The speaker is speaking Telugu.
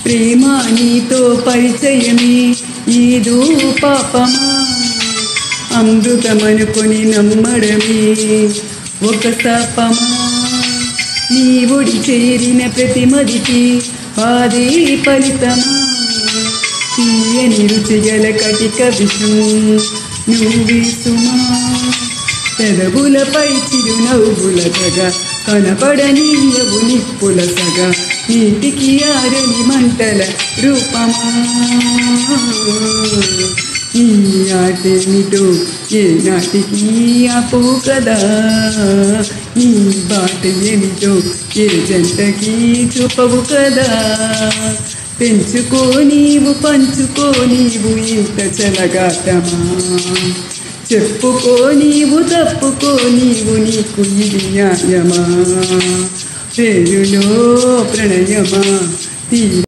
ప్రేమ నీతో పరిచయమే ఈదు పాపమా అమృతమనుకొని నమ్మడమే ఒక శాపమా నీ ఒడి చేరిన ప్రతి మదికి పాదే ఫలితమా తీయని రుచిగల కటిక విషం నువ్వే సుమా పెదవులపై చిరునవ్వుల సగ కనపడనీయవు నిప్పుల సగ నీటికి ఆరని మంటల రూపమా ఈ ఆటేమిటో ఏ నాటికి ఆపు కదా నీ బాట ఏమిటో ఏ జంటకి చూపవు కదా పెంచుకో నీవు పంచుకో నీవు ఇంత చలగాటమా చెప్పుకో నీవు తప్పుకో నీవు నీకు ఇది న్యాయమా పేరులో ప్రణయమా తీ